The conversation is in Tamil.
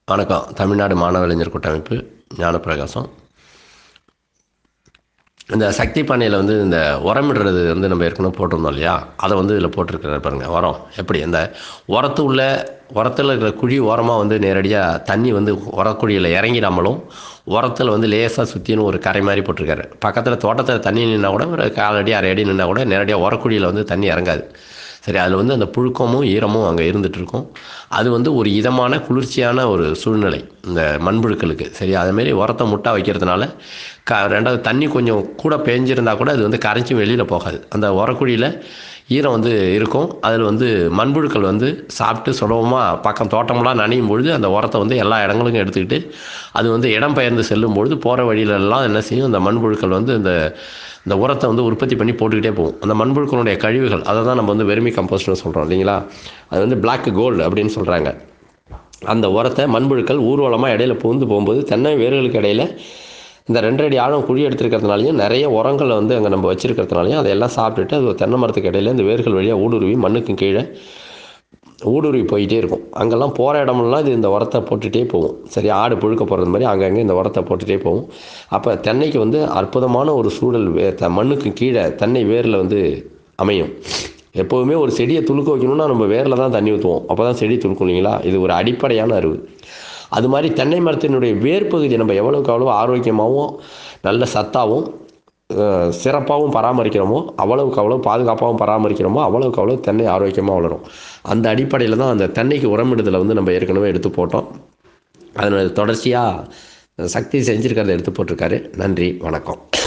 வணக்கம் தமிழ்நாடு மாணவ இளைஞர் கூட்டமைப்பு ஞானப்பிரகாசம் இந்த சக்தி பண்ணையில் வந்து இந்த உரமிடுறது வந்து நம்ம ஏற்கனவே போட்டிருந்தோம் இல்லையா அதை வந்து இதில் போட்டிருக்கிறார் பாருங்கள் உரம் எப்படி இந்த உரத்து உள்ள உரத்தில் இருக்கிற குழி ஓரமாக வந்து நேரடியாக தண்ணி வந்து உரக்குழியில் இறங்கிடாமலும் உரத்தில் வந்து லேசாக சுற்றின்னு ஒரு கரை மாதிரி போட்டிருக்காரு பக்கத்தில் தோட்டத்தில் தண்ணி நின்னா கூட ஒரு காலடி அரை அடி நின்னா கூட நேரடியாக உரக்குழியில் வந்து தண்ணி இறங்காது சரி அதில் வந்து அந்த புழுக்கமும் ஈரமும் அங்கே இருந்துகிட்டு இருக்கும் அது வந்து ஒரு இதமான குளிர்ச்சியான ஒரு சூழ்நிலை இந்த மண்புழுக்களுக்கு சரி அதுமாரி உரத்தை முட்டா வைக்கிறதுனால க ரெண்டாவது தண்ணி கொஞ்சம் கூட பேஞ்சிருந்தா கூட அது வந்து கரைச்சி வெளியில் போகாது அந்த உரக்குழியில் ஈரம் வந்து இருக்கும் அதில் வந்து மண்புழுக்கள் வந்து சாப்பிட்டு சுலபமாக பக்கம் தோட்டமெல்லாம் நனையும் பொழுது அந்த உரத்தை வந்து எல்லா இடங்களுக்கும் எடுத்துக்கிட்டு அது வந்து இடம் பெயர்ந்து செல்லும் பொழுது போகிற வழியிலெல்லாம் என்ன செய்யும் அந்த மண்புழுக்கள் வந்து இந்த இந்த உரத்தை வந்து உற்பத்தி பண்ணி போட்டுக்கிட்டே போகும் அந்த மண்புழுக்களுடைய கழிவுகள் அதை தான் நம்ம வந்து வெறுமி கம்போஸ்ட்னு சொல்கிறோம் இல்லைங்களா அது வந்து பிளாக் கோல்டு அப்படின்னு சொல்கிறாங்க அந்த உரத்தை மண்புழுக்கள் ஊர்வலமாக இடையில புகுந்து போகும்போது தென்னை வேர்களுக்கு இடையில இந்த ரெண்டடி ஆழம் குழி எடுத்துருக்கிறதுனாலையும் நிறைய உரங்களை வந்து அங்கே நம்ம வச்சுருக்கிறதுனாலையும் அதையெல்லாம் சாப்பிட்டுட்டு அது தென்னை மரத்துக்கு இடையில இந்த வேர்கள் வழியாக ஊடுருவி மண்ணுக்கு கீழே ஊடுருவி போயிட்டே இருக்கும் அங்கெல்லாம் போகிற இடமெல்லாம் இது இந்த உரத்தை போட்டுகிட்டே போகும் சரி ஆடு புழுக்க போகிறது மாதிரி அங்கங்கே இந்த உரத்தை போட்டுகிட்டே போகும் அப்போ தென்னைக்கு வந்து அற்புதமான ஒரு சூழல் வே த மண்ணுக்கு கீழே தென்னை வேரில் வந்து அமையும் எப்போவுமே ஒரு செடியை துளுக்க வைக்கணும்னா நம்ம வேரில் தான் தண்ணி ஊற்றுவோம் அப்போ தான் செடி துளுக்கும் இல்லைங்களா இது ஒரு அடிப்படையான அறிவு அது மாதிரி தென்னை மரத்தினுடைய வேர் பகுதியை நம்ம எவ்வளோக்கு அவ்வளோ ஆரோக்கியமாகவும் நல்ல சத்தாகவும் சிறப்பாகவும் பராமரிக்கிறோமோ அவ்வளவுக்கு அவ்வளோ பாதுகாப்பாகவும் பராமரிக்கிறோமோ அவ்வளவுக்கு அவ்வளோ தென்னை ஆரோக்கியமாக வளரும் அந்த அடிப்படையில் தான் அந்த தென்னைக்கு உரமிடுதலை வந்து நம்ம ஏற்கனவே எடுத்து போட்டோம் அதனால் தொடர்ச்சியாக சக்தி செஞ்சுருக்கிறத எடுத்து போட்டிருக்காரு நன்றி வணக்கம்